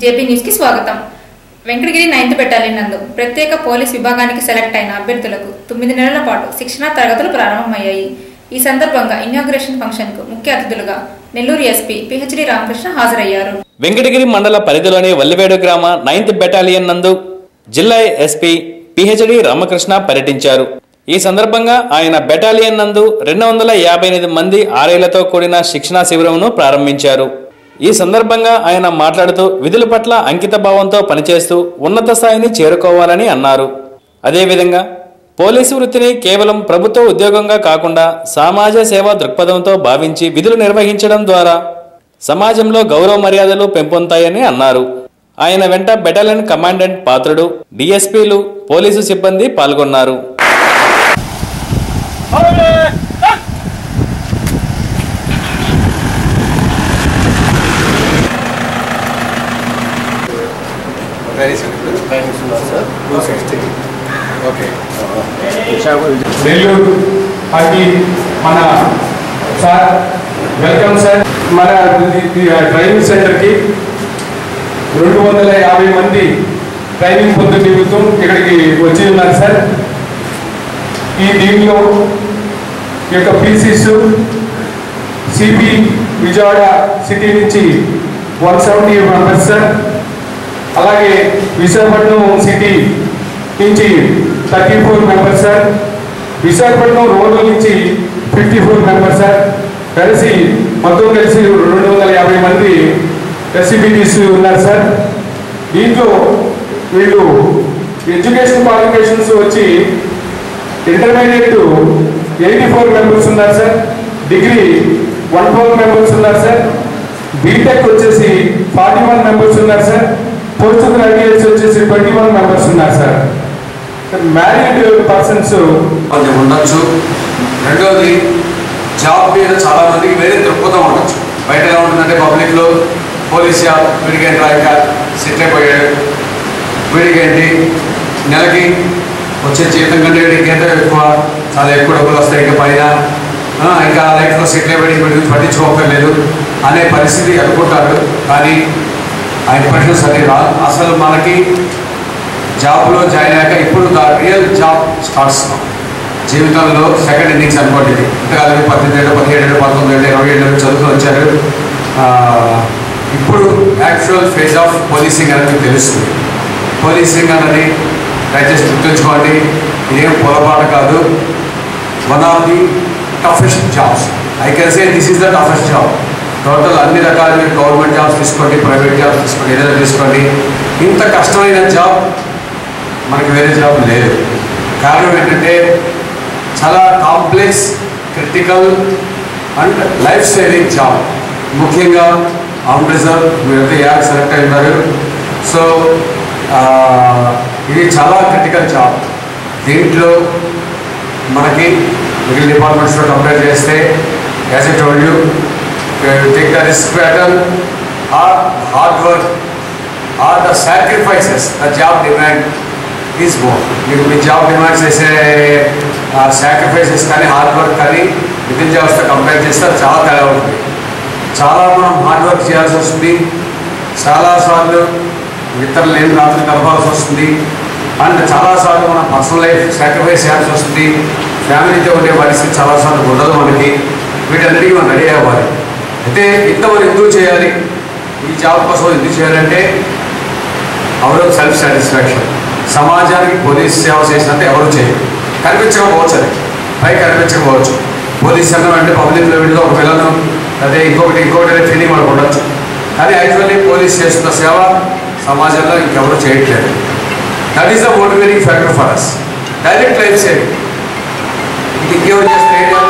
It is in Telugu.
ఏపీ న్యూస్ కి స్వాగతం వెంకటగిరి నైన్త్ బెటాలియన్ నందు ప్రత్యేక పోలీస్ విభాగానికి సెలెక్ట్ అయిన అభ్యర్థులకు తొమ్మిది నెలల పాటు శిక్షణ తరగతులు ప్రారంభమయ్యాయి ఈ సందర్భంగా ఇనాగ్రేషన్ ఫంక్షన్ కు ముఖ్య అతిథులుగా నెల్లూరు ఎస్పీ పిహెచ్డి రామకృష్ణ హాజరయ్యారు వెంకటగిరి మండల పరిధిలోని వల్లివేడు గ్రామ నైన్త్ బెటాలియన్ నందు జిల్లా ఎస్పీ పిహెచ్డి రామకృష్ణ పర్యటించారు ఈ సందర్భంగా ఆయన బెటాలియన్ నందు రెండు వందల యాభై ఎనిమిది మంది ఆరేళ్లతో కూడిన శిక్షణా శిబిరంను ప్రారంభించారు ఈ సందర్భంగా ఆయన మాట్లాడుతూ విధుల పట్ల అంకిత భావంతో పనిచేస్తూ ఉన్నత స్థాయిని చేరుకోవాలని అన్నారు అదేవిధంగా పోలీసు వృత్తిని కేవలం ప్రభుత్వ ఉద్యోగంగా కాకుండా సమాజ సేవా దృక్పథంతో భావించి విధులు నిర్వహించడం ద్వారా సమాజంలో గౌరవ మర్యాదలు పెంపొందుతాయని అన్నారు ఆయన వెంట బెటాలియన్ కమాండెంట్ పాత్రుడు డిఎస్పీలు పోలీసు సిబ్బంది పాల్గొన్నారు నెల్లూరు అది మన సార్ వెల్కమ్ సార్ మన ట్రైనింగ్ సెంటర్కి రెండు వందల యాభై మంది ట్రైనింగ్ పొందు నిమిత్తం ఇక్కడికి వచ్చి ఉన్నారు సార్ ఈ దీనిలో ఈ యొక్క పీసీస్ సిపి విజయవాడ సిటీ నుంచి వన్ సెవెంటీ మెంబర్స్ సార్ అలాగే విశాఖపట్నం సిటీ నుంచి thirty four members sir Visakhapatnam రోడ్ల నుంచి ఫిఫ్టీ ఫోర్ మెంబర్స్ సార్ కలిసి మొత్తం కలిసి రెండు వందల యాభై మంది ఎస్సీబీటీస్ ఉన్నారు సార్ దీంట్లో వీళ్ళు ఎడ్యుకేషన్ క్వాలిఫికేషన్స్ వచ్చి ఇంటర్మీడియట్ ఎయిటీ ఫోర్ మెంబర్స్ ఉన్నారు sir degree one four members ఉన్నారు సార్ బీటెక్ వచ్చేసి ఫార్టీ వన్ మెంబర్స్ ఉన్నారు సార్ పోస్ట్ గ్రాడ్యుయేట్స్ వచ్చేసి ట్వంటీ వన్ మెంబర్స్ ఉన్నారు సార్ మ్యారీడ్ పర్సన్స్ కొంచెం ఉండొచ్చు రెండోది జాబ్ మీద చాలా మందికి వేరే దృక్పథం ఉండొచ్చు బయట ఎలా ఉంటుందంటే పబ్లిక్లో పోలీస్ జాబ్ వీడికేంటి రాయక సెటిల్ అయిపోయాడు వీడికేంటి నెలకి వచ్చే జీతం కంటే వీడికి ఎంత ఎక్కువ చాలా ఎక్కువ డబ్బులు వస్తాయి ఇంకా పైన ఆ, ఇంకా లైఫ్లో సెటిల్ అయిపోయి వీడి గురించి పట్టించుకోకర్లేదు అనే పరిస్థితి అనుకుంటారు కానీ ఆ ఇంప్రెషన్స్ అది రా అసలు మనకి జాబ్లో జాయిన్ అయ్యాక ఇప్పుడు ద రియల్ జాబ్ స్టార్ట్స్ జీవితంలో సెకండ్ ఇన్నింగ్స్ అనుకోండి ఇది ఇంతకాలం పద్దెనిమిది ఏళ్ళు పదిహేడు ఏళ్ళు పంతొమ్మిది ఏళ్ళు ఇరవై ఏళ్ళు చదువుకుని వచ్చారు ఆ, ఇప్పుడు యాక్చువల్ ఫేజ్ ఆఫ్ పోలీసింగ్ అనేది మీకు తెలుస్తుంది పోలీసింగ్ అన్నది దయచేసి గుర్తుంచుకోండి ఇదేం పొరపాటు కాదు one of the toughest jobs I can say this is the toughest job total అన్ని రకాల మీరు గవర్నమెంట్ జాబ్స్ తీసుకోండి ప్రైవేట్ జాబ్స్ తీసుకోండి ఏదైనా తీసుకోండి ఇంత కష్టమైన జాబ్ మనకి వేరే జాబ్ లేదు కారణం ఏంటంటే చాలా complex critical and life saving job ముఖ్యంగా ఆన్ రిజర్వ్ మీరైతే యాడ్ సెలెక్ట్ అయినారు సో ఇది చాలా క్రిటికల్ జాబ్ దీంట్లో మనకి మిగిలిన డిపార్ట్మెంట్స్తో కంపేర్ చేస్తే as a told you take the risk pattern or hard work or the sacrifices the job demand is more మీకు మీ జాబ్ డిమాండ్స్ చేసే సాక్రిఫైసెస్ కానీ హార్డ్ వర్క్ కానీ విదిన్ జాబ్స్తో కంపేర్ చేస్తే అది చాలా తేడా ఉంటుంది చాలా మనం హార్డ్ వర్క్ చేయాల్సి వస్తుంది చాలాసార్లు ఇతరులు లేని రాత్రి గడపాల్సి వస్తుంది అండ్ చాలాసార్లు మనం పర్సనల్ లైఫ్ సాక్రిఫైస్ చేయాల్సి వస్తుంది ఫ్యామిలీతో ఉండే పరిస్థితి చాలాసార్లు ఉండదు మనకి వీటన్నిటికీ మనం రెడీ అవ్వాలి అయితే ఇంత మనం ఎందుకు చేయాలి ఈ జాబ్ కోసం ఎందుకు చేయాలంటే అవర్ సెల్ఫ్ సాటిస్ఫాక్షన్ సమాజానికి పోలీస్ సేవ చేసినంత ఎవరు చేయరు కనిపించకపోవచ్చు అది పై కనిపించకపోవచ్చు పోలీస్ సంఘం అంటే పబ్లిక్లో విడిగా ఒక పిల్లను అదే ఇంకొకటి ఇంకొకటి అనే ఫీలింగ్ మనకు ఉండొచ్చు కానీ యాక్చువల్లీ పోలీస్ చేస్తున్న సేవ సమాజంలో ఇంకెవరు చేయట్లేదు that is the motivating factor for us direct life saving ఇంకెవరు చేస్తే ఏం చేయాలి?